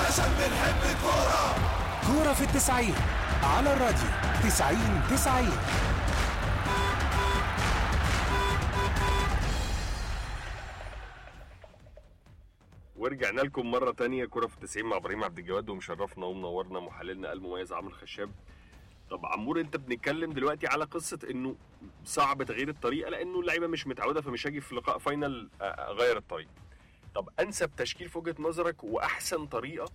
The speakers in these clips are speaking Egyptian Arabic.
علشان بنحب الكورة كورة في التسعين على الراديو تسعين تسعين ورجعنا لكم مرة تانية كرة في التسعين مع إبراهيم عبد الجواد ومشرفنا ومنورنا محللنا المميز عمرو الخشاب طب عمور انت بنتكلم دلوقتي على قصة انه صعب تغيير الطريقة لانه اللعيبة مش متعودة فمش هاجي في لقاء فاينل آه، اغير الطريقة طب انسب تشكيل في وجهة نظرك واحسن طريقة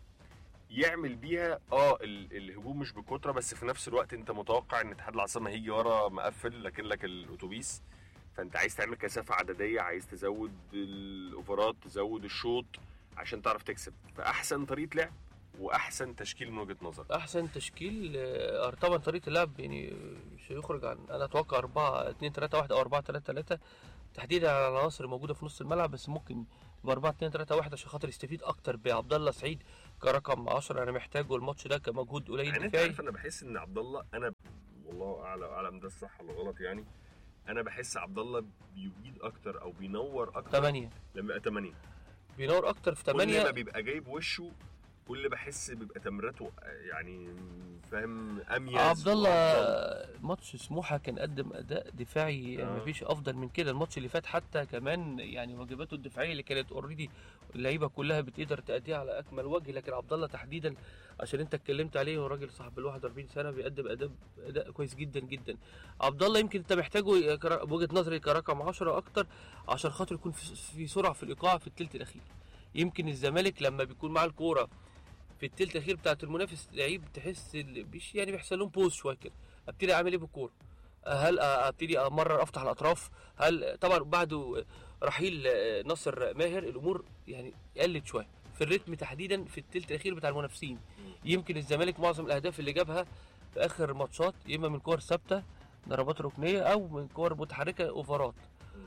يعمل بيها اه ال- الهجوم مش بكترة بس في نفس الوقت انت متوقع ان اتحاد العاصمة هيجي ورا مقفل لكن لك الاتوبيس فانت عايز تعمل كثافة عددية عايز تزود الاوفرات تزود الشوط عشان تعرف تكسب فاحسن طريقه لعب واحسن تشكيل من وجهه نظرك احسن تشكيل آه، طبعا طريقه اللعب يعني مش هيخرج عن انا اتوقع 4 2 3 1 او 4 3 3 تحديدا على العناصر الموجوده في نص الملعب بس ممكن يبقى 4 2 3 1 عشان خاطر يستفيد اكتر بعبد الله سعيد كرقم 10 انا محتاجه الماتش ده كمجهود قليل يعني انت دفاعي عارف انا بحس ان عبد الله انا والله اعلى اعلم ده الصح ولا غلط يعني انا بحس عبد الله بيجيد اكتر او بينور اكتر 8 لما يبقى 8 بينور اكتر في كل ما 8 بيبقى جايب وشه كل بحس بيبقى تمريراته يعني فاهم اميز عبد الله وأفضل. ماتش سموحه كان قدم اداء دفاعي آه. مفيش افضل من كده الماتش اللي فات حتى كمان يعني واجباته الدفاعيه اللي كانت اوريدي اللعيبه كلها بتقدر تأديها على اكمل وجه لكن عبد الله تحديدا عشان انت اتكلمت عليه هو راجل صاحب ال 41 سنه بيقدم اداء اداء كويس جدا جدا عبد الله يمكن انت محتاجه كر- بوجهه نظري كرقم 10 اكتر عشان خاطر يكون في في سرعه في الايقاع في الثلث الاخير يمكن الزمالك لما بيكون معاه الكوره في التلت الاخير بتاعت المنافس لعيب تحس ال- بيش يعني بيحصل لهم بوز شويه كده ابتدي اعمل ايه بالكوره هل ابتدي امرر افتح الاطراف هل طبعا بعد رحيل ناصر ماهر الامور يعني قلت شويه في الريتم تحديدا في التلت الاخير بتاع المنافسين يمكن الزمالك معظم الاهداف اللي جابها في اخر ماتشات يا اما من كور ثابته ضربات ركنيه او من كور متحركه اوفرات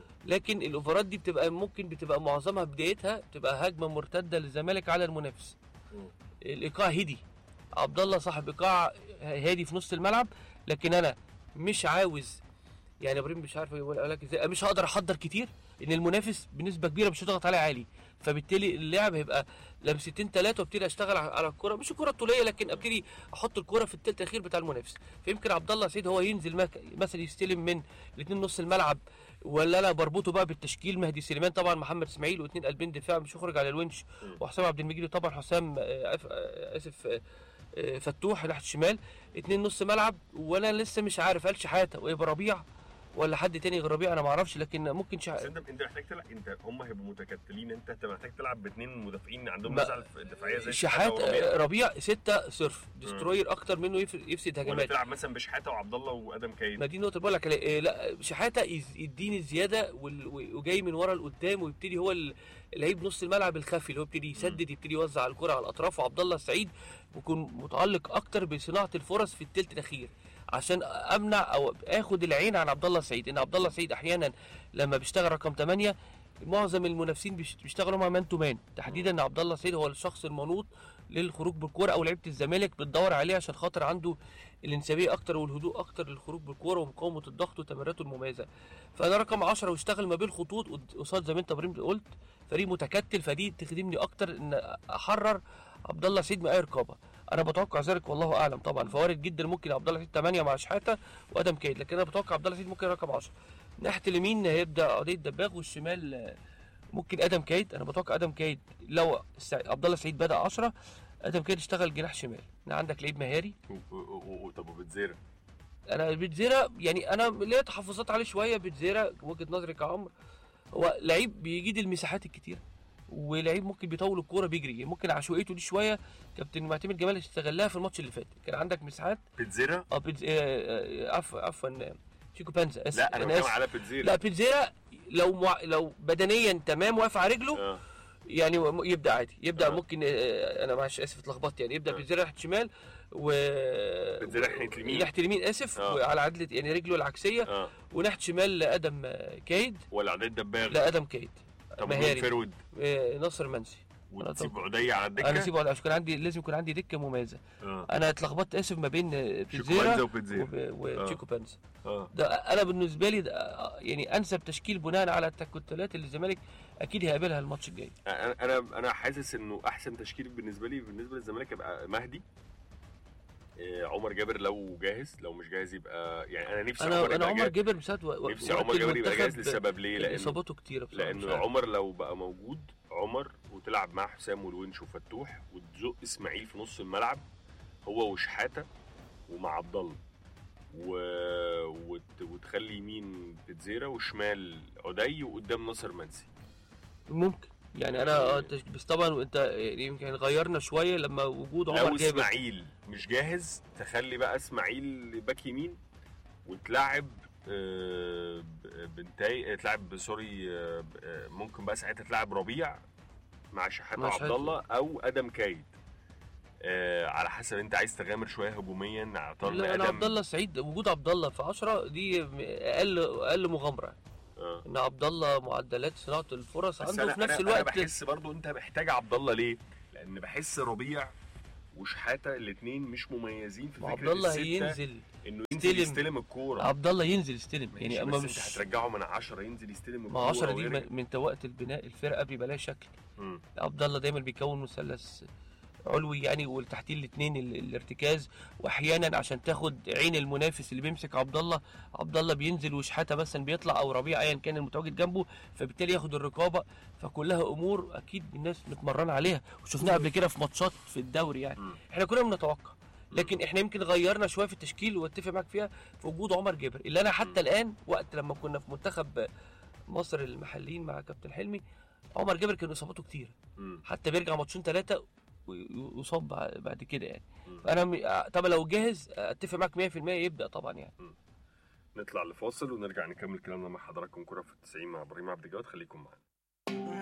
لكن الاوفرات دي بتبقى ممكن بتبقى معظمها بدايتها بتبقى هجمه مرتده للزمالك على المنافس الايقاع هدي عبد الله صاحب ايقاع هادي في نص الملعب لكن انا مش عاوز يعني ابراهيم مش عارف اقول لك ازاي مش هقدر احضر كتير ان المنافس بنسبه كبيره مش هضغط عليه عالي فبالتالي اللعب هيبقى لمستين ثلاثه وابتدي اشتغل على على الكره مش الكره الطوليه لكن ابتدي احط الكره في الثلث الاخير بتاع المنافس فيمكن عبد الله سعيد هو ينزل مك- مثلا يستلم من الاثنين نص الملعب ولا انا بربطه بقى بالتشكيل مهدي سليمان طبعا محمد اسماعيل واثنين قلبين دفاع مش يخرج على الونش وحسام عبد المجيد طبعا حسام آه، عف- آه، اسف آه، آه، فتوح ناحيه الشمال اتنين نص ملعب وانا لسه مش عارف هل شحاته ويبقى ربيع ولا حد تاني غير ربيع انا ما اعرفش لكن ممكن بس شح... انت انت محتاج تلعب انت هم هيبقوا متكتلين انت انت محتاج تلعب باثنين مدافعين عندهم ما- نزعه دفاعيه زي شحات وربيع. آه، ربيع ستة صرف ديستروير اكتر منه يف- يفسد ولا هجمات تلعب مثلا بشحاته وعبد الله وادم كايد ما دي النقطة اللي بقول لك عليها. إيه لا شحاتة يز- يديني الزيادة وال- وجاي من ورا لقدام ويبتدي هو ال- اللعيب نص الملعب الخفي اللي هو يبتدي يسدد يبتدي يوزع الكرة على الأطراف وعبد الله السعيد بيكون متعلق أكتر بصناعة الفرص في الثلث الأخير عشان امنع او اخد العين عن عبد الله السعيد ان عبد الله السعيد احيانا لما بيشتغل رقم 8 معظم المنافسين بيش- بيشتغلوا مع مان تو مان تحديدا ان عبد الله السعيد هو الشخص المنوط للخروج بالكوره او لعيبه الزمالك بتدور عليه عشان خاطر عنده الانسيابيه اكتر والهدوء اكتر للخروج بالكوره ومقاومه الضغط وتمريراته المميزه فانا رقم 10 واشتغل ما بين خطوط قد- قصاد زي ما انت ابراهيم قلت فريق متكتل فدي تخدمني اكتر ان احرر عبد الله سعيد من اي رقابه انا بتوقع ذلك والله اعلم طبعا فوارد جدا ممكن عبد الله سعيد 8 مع شحاته وادم كايد لكن انا بتوقع عبد الله سعيد ممكن رقم 10 ناحيه اليمين هيبدا عقديه دباغ والشمال آه، ممكن ادم كايد انا بتوقع ادم كايد لو السع- عبد الله سعيد بدا 10 ادم كايد اشتغل جناح شمال عندك لعيب مهاري و- و- و- و- طب وبتزير انا بيتزيرا يعني انا ليا تحفظات عليه شويه بيتزيرا وجهه نظري كعمر هو لعيب بيجيد المساحات الكتيره ولعيب ممكن بيطول الكوره بيجري ممكن عشوائيته دي شويه كابتن معتمد جمال استغلها في الماتش اللي فات كان عندك مساحات بتزيرا اه بيتز... آه، آه، عفوا عفوا آه، شيكو بانزا اسف لا انا أنا بتكلم آسف. على بتزيرا لا بيتزيرا لو مع... لو بدنيا تمام واقف على رجله اه يعني م- يبدا عادي يبدا آه. ممكن آه، انا معلش اسف اتلخبطت يعني يبدا آه. بيتزيرا ناحيه الشمال و بيتزيرا ناحية اليمين. ناحيه اليمين اسف آه. وعلى عدله يعني رجله العكسيه اه وناحيه شمال ادم آه، كايد ولا عدد دباغ لا ادم كايد طب مين مهاري فيرود آه، ناصر منسي وتسيب عدي على الدكه انا سيبه عشان كان عندي لازم يكون عندي دكه مميزه اه انا اتلخبطت اسف ما بين بانزا بيتزيرا وبيتزيرا. وب- وتشيكو بانزا اه ده انا بالنسبه لي ده يعني انسب تشكيل بناء على التكتلات اللي الزمالك اكيد هيقابلها الماتش الجاي انا انا انا حاسس انه احسن تشكيل بالنسبه لي بالنسبه للزمالك يبقى مهدي آه، عمر جابر لو جاهز لو مش جاهز يبقى يعني انا نفسي انا عمر انا يبقى عمر جاهز جابر بسبب و- نفسي وقت عمر جابر يبقى جاهز المنتخب لسبب ليه لان اصاباته كتيره بصراحه مش لان عارف. عمر لو بقى موجود عمر وتلعب مع حسام والونش وفتوح وتزق اسماعيل في نص الملعب هو وشحاته ومع عبد الله و... وت... وتخلي يمين بتزيرا وشمال عدي وقدام ناصر منسي ممكن يعني انا اه تش- بس طبعا انت يمكن غيرنا شويه لما وجود لو عمر جابر اسماعيل مش جاهز تخلي بقى اسماعيل باك يمين وتلعب آه، ب- بنتاي تلعب سوري آه، ب- آه، ممكن بقى ساعتها تلعب ربيع مع شحاته مع وعبد شحاتة. الله او ادم كايد آه، على حسب انت عايز تغامر شويه هجوميا اعطار لا انا ادم عبد الله سعيد وجود عبد الله في 10 دي اقل اقل مغامره آه. ان عبد الله معدلات صناعه الفرص بس عنده أنا في نفس أنا- الوقت انا بحس برضو انت محتاج عبد الله ليه؟ لان بحس ربيع وشحاته الاثنين مش مميزين في عبد فكره الله الستة هينزل انه ينزل يستلم. يستلم الكوره عبد الله ينزل يستلم يعني يعني بس اما انت مش هترجعه من 10 ينزل يستلم ما 10 دي ويرجع. من من وقت البناء الفرقه بيبقى لها شكل مم. عبد الله دايما بيكون مثلث علوي يعني والتحتيه الاثنين الارتكاز واحيانا عشان تاخد عين المنافس اللي بيمسك عبد الله عبد الله بينزل وشحاته مثلا بيطلع او ربيع ايا كان المتواجد جنبه فبالتالي ياخد الرقابه فكلها امور اكيد الناس متمرنه عليها وشفناها قبل كده في ماتشات في الدوري يعني مم. احنا كنا بنتوقع لكن احنا يمكن غيرنا شويه في التشكيل واتفق معاك فيها في وجود عمر جابر اللي انا حتى الان وقت لما كنا في منتخب مصر المحليين مع كابتن حلمي عمر جابر كان اصاباته كتير مم. حتى بيرجع ماتشين ثلاثه ويصاب بع- بعد كده يعني مم. فانا م... طبعا لو جاهز اتفق معاك 100% يبدا طبعا يعني نطلع لفاصل ونرجع نكمل كلامنا مع حضراتكم كرة في التسعين مع ابراهيم عبد الجواد خليكم معانا